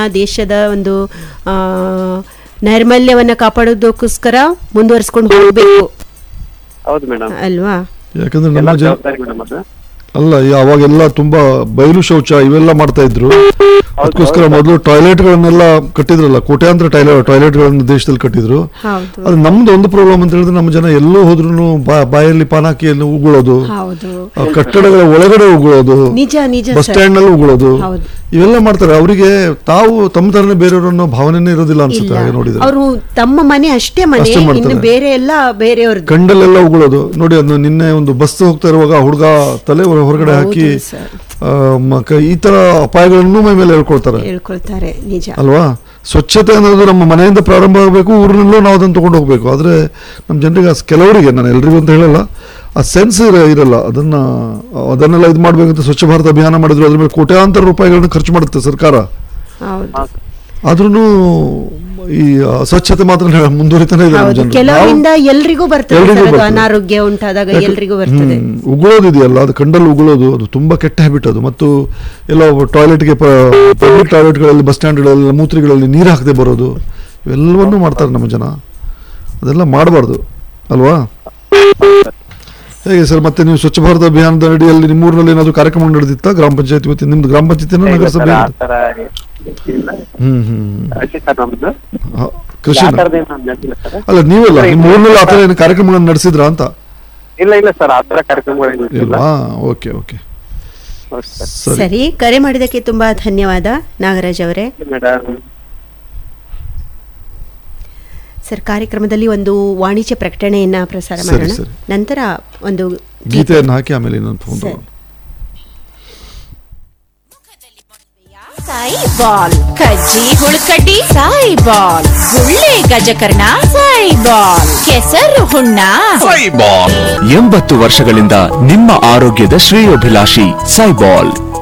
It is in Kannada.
ದೇಶದ ಒಂದು ಆ, ನೈರ್ಮಲ್ಯವನ್ನ ಕಾಪಾಡೋದಕ್ಕೋಸ್ಕರ ಮುಂದುವರಿಸ್ಕೊಂಡು ಹೋಗ್ಬೇಕು ಹೌದು ಮೇಡಮ್ ಅಲ್ವಾ ಯಾಕಂದ್ರೆ ಎಲ್ಲ ನಮ್ಮ ಜನ ಜವಾಬ್ದಾರಿ ಮೇಡಮ್ ಅದು ಅಲ್ಲ ಈ ಅವಾಗೆಲ್ಲ ತುಂಬಾ ಬಯಲು ಶೌಚ ಇವೆಲ್ಲ ಮಾಡ್ತಾ ಇದ್ರು ಅದಕ್ಕೋಸ್ಕರ ಮೊದಲು ಟಾಯ್ಲೆಟ್ಗಳನ್ನೆಲ್ಲ ಕಟ್ಟಿದ್ರಲ್ಲ ಕೋಟ್ಯಾಂತರ ಟಾಯ್ಲೆಟ್ ಟಾಯ್ಲೆಟ್ಗಳನ್ನು ದೇಶದಲ್ಲಿ ಕಟ್ಟಿದ್ರು ಹೌದು ಅದು ನಮ್ದು ಒಂದು ಪ್ರಾಬ್ಲಮ್ ಅಂತ ಹೇಳಿದ್ರೆ ನಮ್ಮ ಜನ ಎಲ್ಲೋ ಹೋದ್ರು ಬಾಯಲ್ಲಿ ಪಾನಾಕಿಯಲ್ಲಿ ಉಗುಳೋದು ಹೌದು ಆ ಕಟ್ಟಡಗಳ ಒಳಗಡೆ ಉಗುಳೋದು ನಿಜ ನಿಜ ಬಸ್ ಸರ್ ಸ್ಟ್ಯಾಂಡ್ ನಲ್ಲಿ ಉಗುಳೋದು ಹೌದು. ಇವೆಲ್ಲ ಮಾಡ್ತಾರೆ ಅವರಿಗೆ ತಾವು ತಮ್ಮ ತರನೇ ಬೇರೆಯವರನ್ನೋ ಭಾವನೆನೇ ಇರೋದಿಲ್ಲ ಅನ್ಸುತ್ತೆ ಇಲ್ಲ ಹಾಗೆ ನೋಡಿದ್ರೆ ಅವರು ತಮ್ಮ ಮನೆ ಅಷ್ಟೇ ಮನೆ ಅಷ್ಟೇ ಮಾಡ್ತಾರೆ. ಇನ್ನು ಬೇರೆ ಎಲ್ಲ ಬೇರೆಯವ್ರದ್ದು ಕಂಡಲ್ಲೆಲ್ಲ ಉಗುಳೋದು ನೋಡಿ ಅದು ನಿನ್ನೆ ಒಂದು ಬಸ್ ಹೋಗ್ತಾ ಇರುವಾಗ ಹುಡುಗ ತಲೆ ಹೊರ- ಹೊರಗಡೆ ಹಾಕಿ ಹೌದು ಸರ್. ಆ, ಮ- ಕ- ಈ ತರ ಅಪಾಯಗಳನ್ನು ಮೈ ಮೇಲೆ ಹೇಳ್ಕೊಳ್ತಾರೆ ಹೇಳ್ಕೊಳ್ತಾರೆ ನಿಜ ಅಲ್ವಾ ಸ್ವಚ್ಛತೆ ಅನ್ನೋದು ನಮ್ಮ ಮನೆಯಿಂದ ಪ್ರಾರಂಭ ಆಗಬೇಕು ಊರಿನಲ್ಲೂ ನಾವು ಅದನ್ನು ತಗೊಂಡು ಹೋಗ್ಬೇಕು ಆದ್ರೆ ನಮ್ಮ ಜನರಿಗೆ ಆ ಕೆಲವರಿಗೆ ನಾನು ಎಲ್ರಿಗೂ ಅಂತ ಹೇಳಲ್ಲ ಆ ಸೆನ್ಸ್ ಇರಲ್ಲ ಅದನ್ನ ಅದನ್ನೆಲ್ಲ ಇದು ಮಾಡ್ಬೇಕಂತ ಸ್ವಚ್ಛ ಭಾರತ ಅಭಿಯಾನ ಮಾಡಿದ್ರು ಅದ್ರ ಮೇಲೆ ಕೋಟ್ಯಾಂತರ ರೂಪಾಯಿಗಳನ್ನು ಖರ್ಚು ಮಾಡುತ್ತೆ ಸರ್ಕಾರ ಹೌದು ಆದ್ರೂ ಈ ಅಸ್ವಚ್ಛತೆ ಮಾತ್ರ ಮುಂದುವರಿತಾನೆ ಇದೆ ನಮ್ಮ ಹೌದು ಜನರು ಕೆಲವರಿಂದ ಎಲ್ರಿಗೂ ಬರ್ತದೆ ಎಲ್ರಿಗೂ ಸರ್ ಅದು ಬರ್ತದೆ. ಅನಾರೋಗ್ಯ ಉಂಟಾದಾಗ ಯಾಕೆ- ಎಲ್ರಿಗೂ ಬರ್ತದೆ ಹ್ಮ್. ಉಗುಳೋದಿದೆಯಲ್ಲ ಅದು ಕಂಡಲ್ಲಿ ಉಗುಳೋದು ಅದು ತುಂಬಾ ಕೆಟ್ಟ ಹ್ಯಾಬಿಟ್ ಅದು ಮತ್ತು ಎಲ್ಲೋ ಟಾಯ್ಲೆಟ್ಗೆ ಪಬ್ಲಿಕ್ ಟಾಯ್ಲೆಟ್ಗಳಲ್ಲಿ ಬಸ್ ಸ್ಟ್ಯಾಂಡ್ಗಳಲ್ಲಿ ಮೂತ್ರಿಗಳಲ್ಲಿ ನೀರು ಹಾಕದೆ ಬರೋದು ಇವೆಲ್ಲವನ್ನೂ ಮಾಡ್ತಾರೆ ನಮ್ಮ ಜನ ಅದೆಲ್ಲ ಮಾಡಬಾರ್ದು ಅಲ್ವಾ ಹೇಗೆ ಸರ್ ಮತ್ತೆ ನೀವು ಸ್ವಚ್ಛ ಭಾರತ ಅಭಿಯಾನದ ಅಡಿಯಲ್ಲಿ ನಿಮ್ಮ ಊರಿನಲ್ಲಿ ಏನಾದರೂ ಕಾರ್ಯಕ್ರಮ ನಡೆದಿತ್ತಾ ಗ್ರಾಮ ಪಂಚಾಯತಿ ವತಿ ನಿಮ್ದು ಗ್ರಾಮ ಪಂಚಾಯತಿನ ಇಲ್ಲ ನಗರಸಭೆ ಸರ್, ಆ ಥರ ಇಲ್ಲ ಹ್ಮ್ ಹ್ಮ್ ಅಷ್ಟೇ ಸರ್ ನಮ್ದು ಹ, ಕೃಷಿ ಆ ಥರದ್ದೇನು ನಮ್ದು ನಡೆದಿಲ್ಲ ಸರ್ ಅಲ್ಲ ನೀವೆಲ್ಲ ನಿಮ್ಮ ಊರಿನಲ್ಲಿ ಆ ಥರ ಏನು ಕಾರ್ಯಕ್ರಮಗಳನ್ನು ನಡೆಸಿದ್ರಾ ಅಂತ ಇಲ್ಲ ಇಲ್ಲ ಸರ್ ಆ ಥರ ಕಾರ್ಯಕ್ರಮಗಳೇನು ಇಲ್ಲ ಇಲ್ವಾ ಓಕೆ ಓಕೆ ಹೌದು ಸರ್ ಸರಿ ಸರಿ ಕರೆ ಮಾಡಿದಕ್ಕೆ ತುಂಬಾ ಧನ್ಯವಾದ ನಾಗರಾಜ್ ಅವರೇ ಮೇಡಮ್ ಸರ್ ಕಾರ್ಯಕ್ರಮದಲ್ಲಿ ಒಂದು ವಾಣಿಜ್ಯ ಪ್ರಕಟಣೆಯನ್ನ ಪ್ರಸಾರ ಸರಿ, ಮಾಡೋಣ ಸರಿ. ನಂತರ ಒಂದು ಗೀತೆಯನ್ನು ಹಾಕಿ ಆಮೇಲೆ ಇನ್ನೊಂದು ಫೋನ್ ಸರಿ. ತಗೊಂಡು ಸಾಯಿ ಬಾಲ್ ಕಜ್ಜಿ ಹುಳ್ಕಡ್ಡಿ ಸಾಯಿ ಬಾಲ್ ಗುಳ್ಳೆ ಗಜಕರ್ಣ ಸಾಯಿ ಬಾಲ್ ಕೆಸರು ಹುಣ್ಣ ಎಂಬತ್ತು ವರ್ಷಗಳಿಂದ ನಿಮ್ಮ ಆರೋಗ್ಯದ ಶ್ರೇಯೋಭಿಲಾಷಿ ಸೈಬಾಲ್